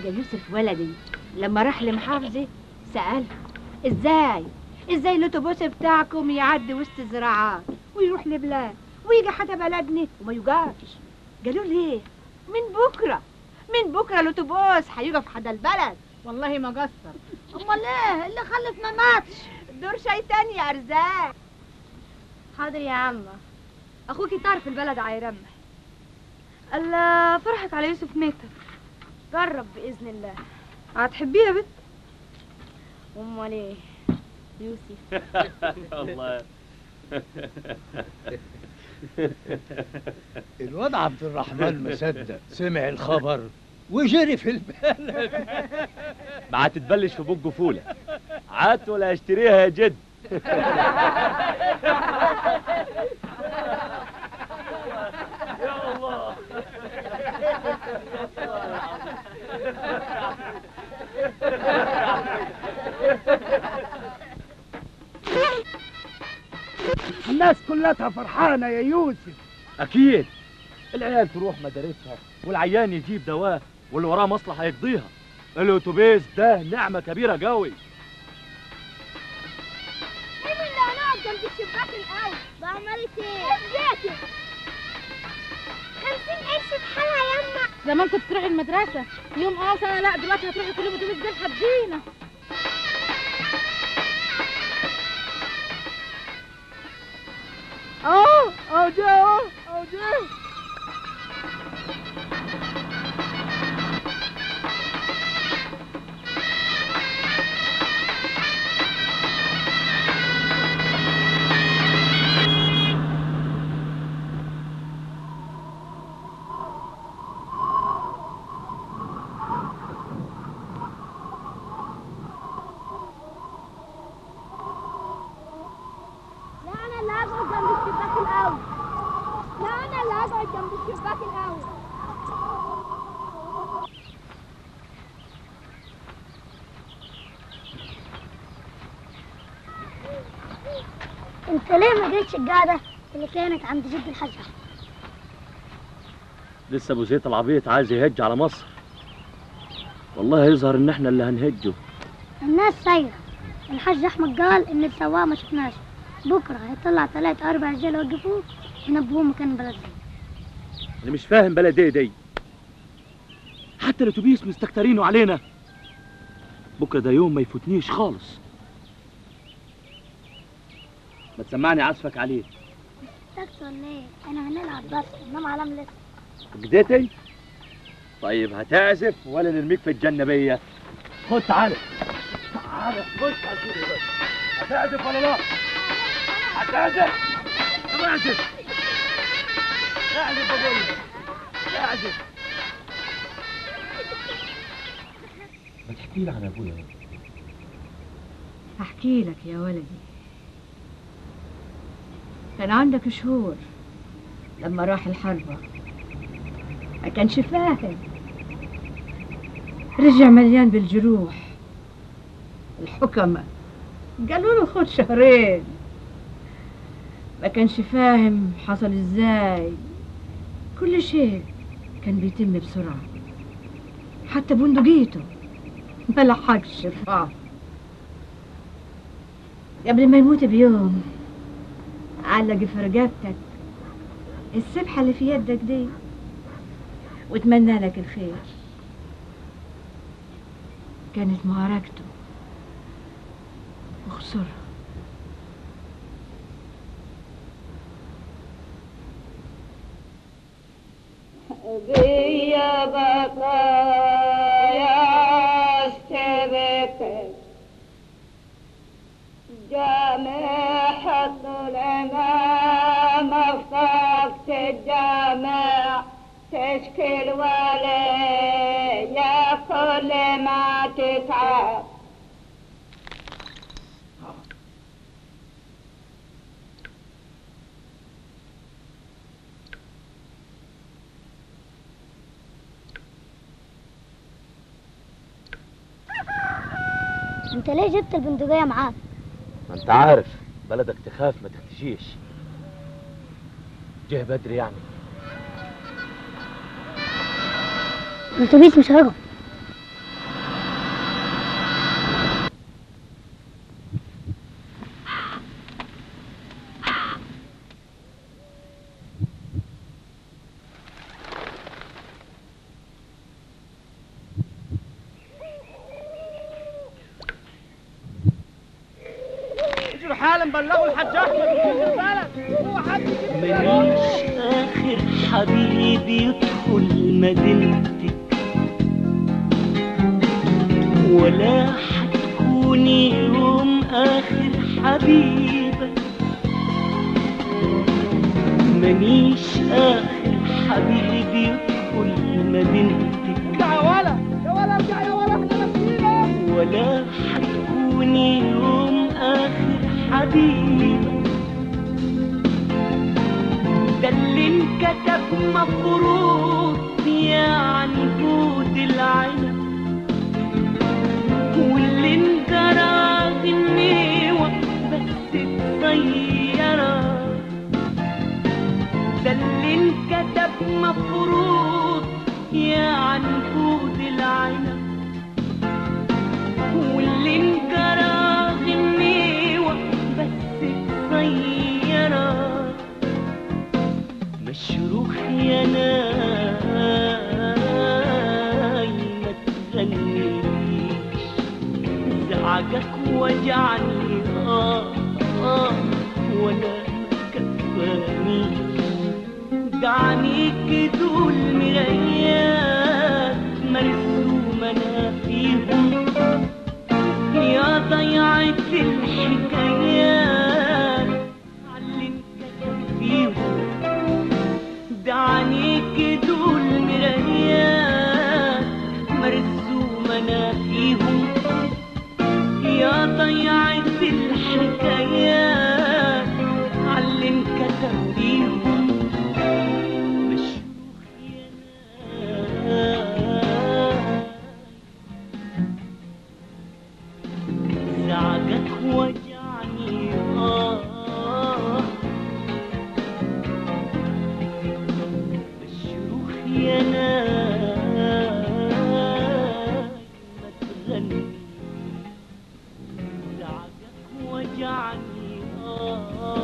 بقى يوسف ولدي لما راح لمحافظة سأل ازاي ازاي الاتوبيس بتاعكم يعدي وسط الزراعات ويروح لبلاد ويجي حتى بلدنا وما يوقفش قالوا لي من بكره من بكره الاتوبيس هيقف حدا البلد والله ما قصر امال ايه اللي خلف ما ماتش دور شيطان يا ارزاق حاضر يا عمة اخوكي تعرف البلد عيرمح الا فرحك على يوسف ميتة جرب باذن الله هتحبيه يا بت امال ايه يوسف الله الواد عبد الرحمن مصدق سمع الخبر وجري في البلد ما هتتبلش في بوك فولة عاد ولا اشتريها يا جد يا الله الناس كلها فرحانة يا يوسف اكيد العيال تروح مدارسها والعيان يجيب دواء واللي وراه مصلحه يقضيها الاتوبيس ده نعمه كبيره قوي مين اللي هنقعد جنب الشباك الاول بعملت ايه ازيك خمسين قرش بحالها يما زمان كنت تروحي المدرسة يوم اه سنة لا دلوقتي هتروحي كل يوم اتوبيس ده لحدينا اه اه جه اه اه جه لا انا اللي هقعد جنب الشباك الاول لا انا اللي هقعد جنب الشباك الاول انت ليه ما جيتش القعده اللي كانت عند جد الحاج أحمد؟ لسه ابو زيد العبيط عايز يهج على مصر والله يظهر ان احنا اللي هنهجه الناس سايره الحاج احمد قال ان السواق ما شفناش بكره هيطلع ثلاث اربع رجاله يوقفوه ينبهوه مكان بلد انا مش فاهم بلد ايه دي حتى الاتوبيس مستكترينه علينا بكره ده يوم ما يفوتنيش خالص ما تسمعني عزفك عليه تكسر ليه انا هنلعب بس انما علام لسه جدتي طيب هتعزف ولا نرميك في الجنبيه خد تعالى تعالى خش على كده بس هتعزف ولا لا هتعزف طب اعزف اعزف بقول لك اعزف ما تحكي لي عن ابويا احكي لك يا ولدي كان عندك شهور لما راح الحربة ما كانش فاهم رجع مليان بالجروح الحكمة قالوا له خد شهرين ما كانش فاهم حصل ازاي كل شيء كان بيتم بسرعة حتى بندقيته ما لحقش يرفعه قبل ما يموت بيوم علق في رقبتك السبحة اللي في يدك دي واتمنى لك الخير كانت معركته وخسرها بيا بقايا الشبكة جامع الإمام أفقت الجامع تشكل وليا كل ما تتعب انت ليه جبت البندقية معاك ما انت عارف بلدك تخاف ما تختشيش جه بدري يعني الاتوبيس مش هيقف حالا بلغوا الحاج احمد في البلد هو حد ماليش آخر حبيب يدخل مدينتك ولا حتكوني يوم آخر حبيبة مانيش آخر حبيب يدخل مدينتك يا ولا يا ولا ارجع يا ولا احنا نفسينا ولا حتكوني يوم آخر حبيبة ده اللي انكتب مفروض يعني فوت العين واللي انجرى غنيوة بس اتغيرة ده اللي انكتب مفروض يعني فوت العين واللي انجرى غنيوة بس اتغيرة مشروخ يا ناي ما تغنيش زعجك وجعني اه اه ولا كفانيش دعنيك دول مرايات مرسومة أنا فيهم يا ضيعة الحكايات علي انكتب فيهم دعنيك دول مرايات مرسومة أنا فيهم يا ضيعة الحكايات علي انكتب فيهم مشروخ يا ناس زعجك وجعني آه مشروخ يا ناس ما تغني زعجك وجعني آه